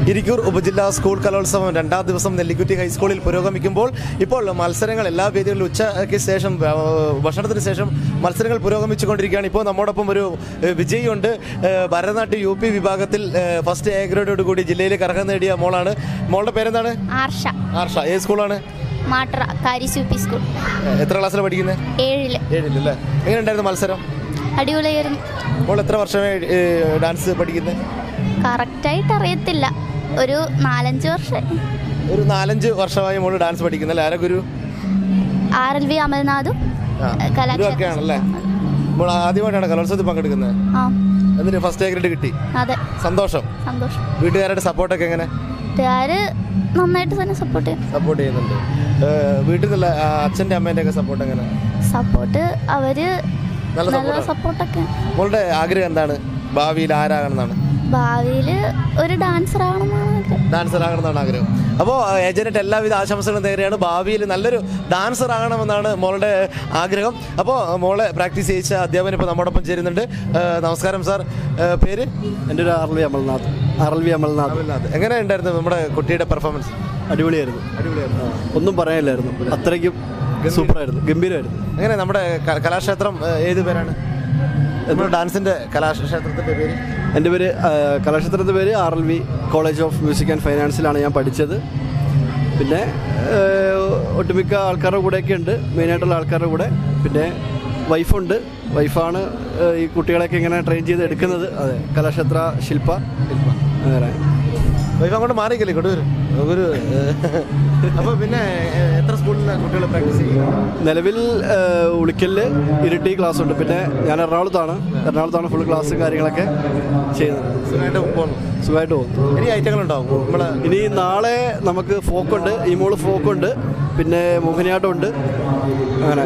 ഇരിക്കൂർ ഉപജില്ലാ സ്കൂൾ കലോത്സവം രണ്ടാം ദിവസം നെല്ലിക്കുറ്റി ഹൈസ്കൂളിൽ പുരോഗമിക്കുമ്പോൾ ഇപ്പോൾ മത്സരങ്ങൾ എല്ലാ വേദികളിലും ഉച്ചയ്ക്ക് ശേഷം ആ, ഭക്ഷണത്തിന് ശേഷം മത്സരങ്ങൾ പുരോഗമിച്ചുകൊണ്ടിരിക്കുകയാണ് ഇപ്പോൾ നമ്മോടൊപ്പം ഒരു ഏ, വിജയിയുണ്ട് ഏ, ഭരതനാട്യം യു പി വിഭാഗത്തിൽ ഏ, ഫസ്റ്റ് എ ഗ്രേഡോട് കൂടി ജില്ലയിൽ കറക്കം നേടിയ മോളാണ് മോളുടെ പേരെന്താണ് ആർഷ ആർഷ ഏത് സ്കൂളാണ് മാട്ര കാരിസ് യു പി സ്കൂൾ ഏ, എത്ര ക്ലാസ്സിലാണ് പഠിക്കുന്നത് ഏഴില് ഏഴിലല്ലേ എങ്ങനെയുണ്ടായിരുന്നു മത്സരം അടിപൊളിയായിരുന്നു മോൾ എത്ര വർഷമായി ഏ, ഡാൻസ് പഠിക്കുന്നത് കറക്റ്റായിട്ട് അറിയത്തില്ല ഒരു നാലഞ്ച് വർഷം ഒരു നാലഞ്ച് വർഷമായി മോള് ഡാൻസ് പഠിക്കുന്നല്ലേ ആരെ ഗുരു ആർ എൽ വി അമൽനാഥും ആ, ഗുരുവൊക്കെയാണല്ലേ മോൾ ആദ്യമായിട്ടാണ് കലോത്സവത്തിൽ പങ്കെടുക്കുന്നത് ആ എന്നിട്ട് ഫസ്റ്റ് എ ഗ്രേഡ് കിട്ടി അതെ സന്തോഷം സന്തോഷം വീട്ടുകാരുടെ സപ്പോർട്ടൊക്കെ എങ്ങനെ വീട്ടുകാര് നന്നായിട്ട് തന്നെ സപ്പോർട്ട് ചെയ്യും സപ്പോർട്ട് ചെയ്യുന്നുണ്ട് ഏ, വീട്ടിൽ നിന്നുള്ള ആ, അച്ഛൻ്റെ അമ്മേൻ്റെ ഒക്കെ സപ്പോർട്ട് എങ്ങനെ സപ്പോർട്ട് അവര് നല്ല നല്ല സപ്പോർട്ടാണ് സപ്പോർട്ടൊക്കെ മോളുടെ ആഗ്രഹം എന്താണ് ഭാവിയിൽ ആരാകണമെന്നാണ് ഭാവിയിൽ ഒരു ഡാൻസർ ആവണമെന്നാണ് ആഗ്രഹം ഡാൻസർ ആകണമെന്നാണ് ആഗ്രഹം അപ്പോൾ ഏജന്റ് എല്ലാവിധ ആശംസകളും നേരെയാണ് ഭാവിയിൽ നല്ലൊരു ഡാൻസർ ആകണമെന്നാണ് മോളുടെ ആഗ്രഹം അപ്പോൾ മോളെ പ്രാക്ടീസ് ചെയ്യിച്ച അധ്യാപകൻ ഇപ്പോൾ നമ്മോടൊപ്പം ചേരുന്നുണ്ട് ഏ, നമസ്കാരം സാർ ഏ, പേര് എൻ്റെ ഒരു R L V Amalnath R L V Amalnath എങ്ങനെ ഉണ്ടായിരുന്നു നമ്മുടെ കുട്ടിയുടെ പെർഫോമൻസ് അടിപൊളിയായിരുന്നു അടിപൊളിയായിരുന്നു ഒന്നും പറയാനില്ലായിരുന്നു അത്രയ്ക്കും സൂപ്പറായിരുന്നു ഗംഭീരമായിരുന്നു എങ്ങനെ നമ്മുടെ ക- കലാക്ഷേത്രം ഏ, ഏത് പേരാണ് നമ്മുടെ ഡാൻസിന്റെ കലാക്ഷേത്രത്തിന്റെ പേര് എൻ്റെ പേര് ആ, കലാക്ഷേത്രത്തിൻ്റെ പേര് R L V college of music and ഫൈനാൻസിലാണ് ഞാൻ പഠിച്ചത് പിന്നെ ആ, ഒട്ടുമിക്ക ആൾക്കാരുടെ കൂടെയൊക്കെ ഉണ്ട് മെയിനായിട്ടുള്ള ആൾക്കാരുടെ കൂടെ പിന്നെ വൈഫുണ്ട് വൈഫാണ് ആ, ഈ കുട്ടികളെയൊക്കെ ഇങ്ങനെ ട്രെയിൻ ചെയ്ത് എടുക്കുന്നത് അതെ കലാക്ഷേത്ര ശില്പ അങ്ങനെ വൈഫ് അങ്ങോട്ട് മാറിക്കല്ലേ കൊടുവരും ഒരു അപ്പോൾ പിന്നെ ഏ, എത്ര സ്കൂളിൽ കുട്ടികൾ പ്രാക്ടീസ് ചെയ്യും നിലവിൽ ആ, ഉളിക്കലിൽ ഇരിട്ടി ക്ലാസ് ഉണ്ട് പിന്നെ ഞാൻ എറണാകുളത്താണ് എറണാകുളത്താണ് ഫുൾ ക്ലാസ് കാര്യങ്ങളൊക്കെ ചെയ്യുന്നത് സുഖമായിട്ട് പോകണം സുഖമായിട്ട് പോകുന്നു ഇനി ഐറ്റങ്ങളുണ്ടാവും നമ്മളെ ഇനി നാളെ നമുക്ക് ഫോക്കുണ്ട് ഈ മോള് ഫോക്കുണ്ട് പിന്നെ മോഹിനിയാട്ടം ഉണ്ട് അങ്ങനെ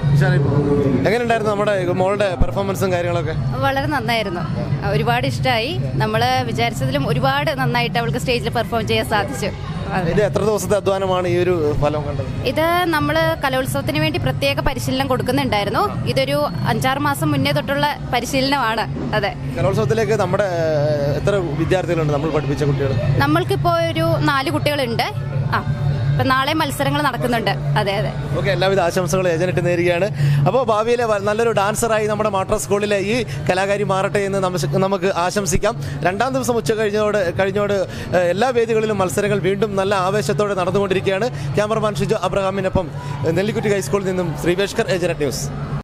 എങ്ങനെ ഉണ്ടായിരുന്നു നമ്മുടെ മോളുടെ പെർഫോമൻസും കാര്യങ്ങളൊക്കെ വളരെ നന്നായിരുന്നു ഒരുപാട് ഇഷ്ടമായി നമ്മൾ വിചാരിച്ചതിലും ഒരുപാട് നന്നായിട്ട് അവൾക്ക് സ്റ്റേജിൽ പെർഫോം ചെയ്യാൻ സാധിച്ചു അതെ. ഇത് എത്ര ദിവസത്തെ അധ്വാനമാണ് ഈ ഒരു ഫലം കണ്ടത് ഇത് നമ്മൾ കലോത്സവത്തിന് വേണ്ടി പ്രത്യേക പരിശീലനം കൊടുക്കുന്നുണ്ടായിരുന്നു ഇതൊരു അഞ്ചാറ് മാസം മുന്നേ തൊട്ടുള്ള പരിശീലനമാണ് അതെ കലോത്സവത്തിലേക്ക് നമ്മുടെ ഏഹ്, എത്ര വിദ്യാർത്ഥികളുണ്ട് നമ്മൾ പഠിപ്പിച്ച കുട്ടികൾ നമ്മൾക്കിപ്പോൾ ഒരു നാല് കുട്ടികളുണ്ട് ആ ഇപ്പം നാളെ മത്സരങ്ങൾ നടക്കുന്നുണ്ട് അതെ അതെ ഓക്കെ എല്ലാവിധ ആശംസകളും ഏജന്റ് നേരുകയാണ് അപ്പോൾ ഭാവിയിലെ വ- നല്ലൊരു ഡാൻസറായി നമ്മുടെ മാട്ര സ്കൂളിലെ ഈ കലാകാരി മാറട്ടെ എന്ന് നമുക്ക് നമുക്ക് ആശംസിക്കാം രണ്ടാം ദിവസം ഉച്ച കഴിഞ്ഞോട് കഴിഞ്ഞോട് ഏഹ്, എല്ലാ വേദികളിലും മത്സരങ്ങൾ വീണ്ടും നല്ല ആവേശത്തോടെ നടന്നുകൊണ്ടിരിക്കുകയാണ് ക്യാമറമാൻ ഷിജു അബ്രഹാമിനൊപ്പം ഏഹ്, നെല്ലിക്കുറ്റി ഹൈസ്കൂളിൽ നിന്നും ശ്രീവേഷ്കർ ഏജന്റ് ന്യൂസ്